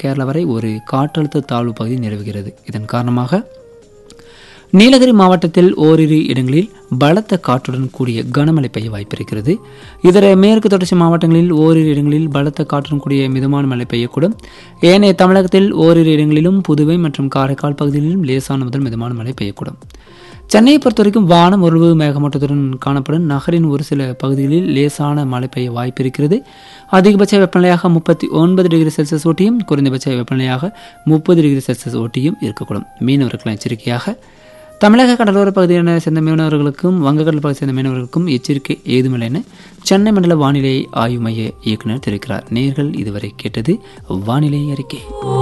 கேரளா வரை ஒரு காற்றழுத்த தாழ்வு பகுதி நிலவுகிறது இதன் காரணமாக நீலகிரி மாவட்டத்தில் ஓரிரு இடங்களில் பலத்த காற்றுடன் கூடிய கனமழை பெய்ய வாய்ப்பிருக்கிறது இதர மேற்கு தொடர்ச்சி மாவட்டங்களில் ஓரிரு இடங்களில் பலத்த காற்றுடன் கூடிய மிதமான மழை பெய்யக்கூடும் ஏனைய தமிழகத்தில் ஓரிரு இடங்களிலும் புதுவை மற்றும் காரைக்கால் பகுதிகளிலும் லேசான முதல் மிதமான மழை பெய்யக்கூடும் சென்னையை பொறுத்தவரைக்கும் வானம் ஓரளவு மேகமூட்டத்துடன் காணப்படும் நகரின் ஒரு சில பகுதிகளில் லேசான மழை பெய்ய வாய்ப்பிருக்கிறது அதிகபட்ச வெப்பநிலையாக முப்பத்தி ஒன்பது டிகிரி செல்சியஸ் ஒட்டியும் குறைந்தபட்ச வெப்பநிலையாக முப்பது டிகிரி செல்சியஸ் ஒட்டியும் இருக்கக்கூடும் மீனவர்கள் எச்சரிக்கையாக தமிழக கடலோர பகுதியான சேர்ந்த மீனவர்களுக்கும் வங்கக்கடல் பகுதி சேர்ந்த மீனவர்களுக்கும் எச்சரிக்கை ஏதுமில்லை என சென்னை மண்டல வானிலை ஆய்வு மைய இயக்குனர் தெரிவிக்கிறார் நேர்கள் இதுவரை கேட்டது வானிலை அறிக்கை